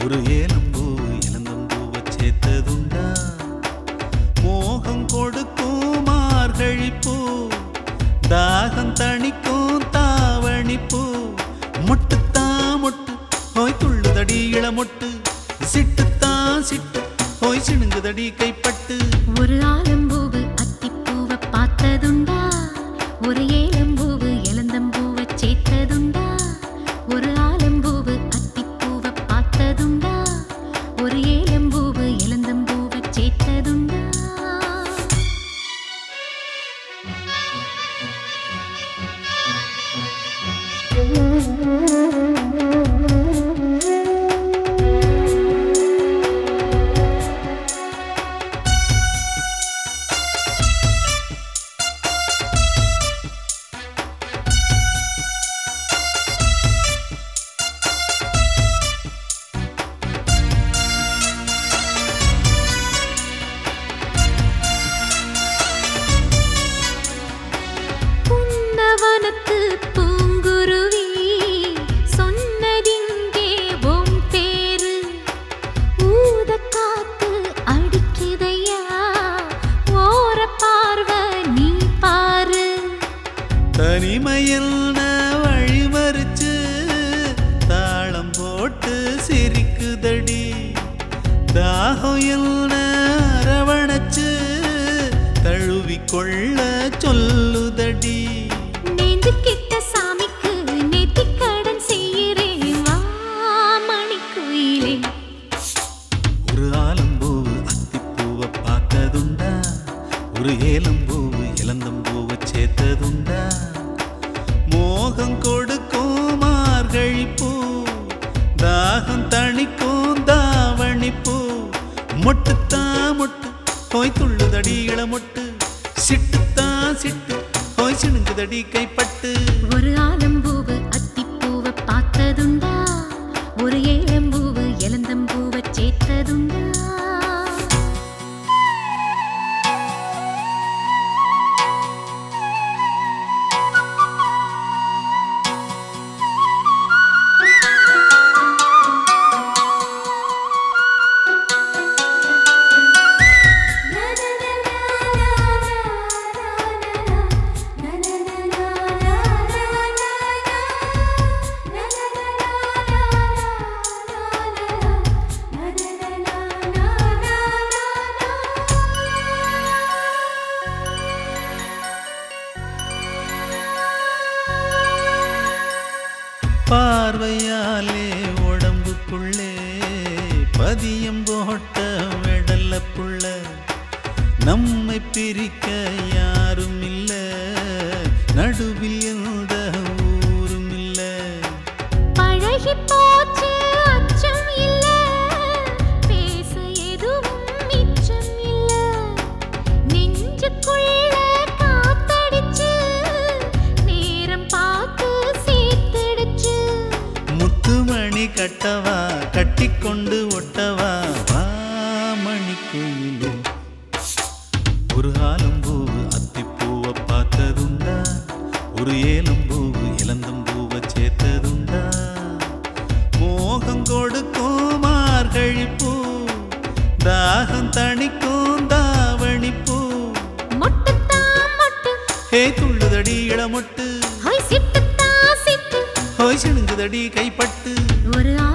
ஒரு ஏலம்பூ இளந்தம்பூவை சேர்த்ததுண்டா மோகம் கொடுக்கும் மார்கழிப்பூ தாகம் தணிக்கும் தாவணிப்பூ மொட்டுத்தான் மொட்டு ஹோய் துள்ளுதடி இளமொட்டு சிட்டுத்தான் சிட்டு ஹோய் சிணுங்குதடி கைப்பட்டு ஒரு ஆலம்பூவு அத்திப்பூவை பார்த்ததுண்டா ஒரு ஏலம்பூவு இளந்தம்பூவை சேர்த்ததுண்டா ஒரு ஆலம்பூவு அத்திப்பூவை பார்த்ததுண்டா ஒரு ஏலம்பூவு இளந்தம்பூவை சேர்த்ததுண்டா புன்னவனத்து பூங்குருவி சொன்னதிங்கே உன் பேரு ஊதக் காத்து அடிக்குதையா ஓர பார்வை நீ பாரு தனிமையில் வழிமறிச்சு தாளம் போட்டு சிரிக்குதடி தாகம் என்ன அரவணைச்சு தழுவிக்கொள்ள சொல்லுதடி நேந்து கிட்ட சாமிக்கு நேத்திக் கடன் செய்கிறேன் வா மணிக்குயிலே ஒரு ஆலம்பூவு அத்திப்பூவை பார்த்ததுண்டா ஒரு ஏலம்பூவு இளந்தம்பூவை சேர்த்ததுண்டா மோகம் கொடுக்கும் மார்கழிப்பூ தாகம் தணிக்கும் தாவணிப்பூ மொட்டுத்தான் மொட்டு ஹோய் துள்ளுதடி இளமொட்டு சிட்டுத்தான் சிட்டு ஹோய் சிணுங்குதடி கைப்பட்டு ஒரு ஆலம்பூவு அத்திப்பூவை பார்த்ததுண்டா ஒரு ஏலம்பூவு இளந்தம்பூவை சேர்த்ததுண்டா பார்வையாலே உடம்புக்குள்ளே பதியம் போட்ட வெடல்ல புள்ள நம்மை பிரிக்க யாரும் இல்ல நடுவில் எந்த ஊரும் இல்ல பழகி போச்சு அச்சம் இல்ல பேச எதுவும் மிச்சம் இல்ல நெஞ்சுக்குள்ள காத்தடிச்சு நேரம் பார்த்து சேர்த்துடுச்சு முத்துமணி கட்டவா கட்டிக்கொண்டு ஒட்டவா வா மணிக்குயிலே ஒரு ஆலம்பூவு அத்திப்பூவை பார்த்ததுண்டா ஒரு ஏலம்பூவு இளந்தம்பூவை சேர்த்ததுண்டா மோகம் கொடுக்கும் மார்கழிப்பூ தாகம் தணிக்கும் தாவணிப்பூ மொட்டுத்தான் மொட்டு ஹே துள்ளுதடி இளமொட்டு ஹொய் சிட்டுத்தான் சிட்டு ஹோய் சிணுங்குதடி கைப்பட்டு ஒரு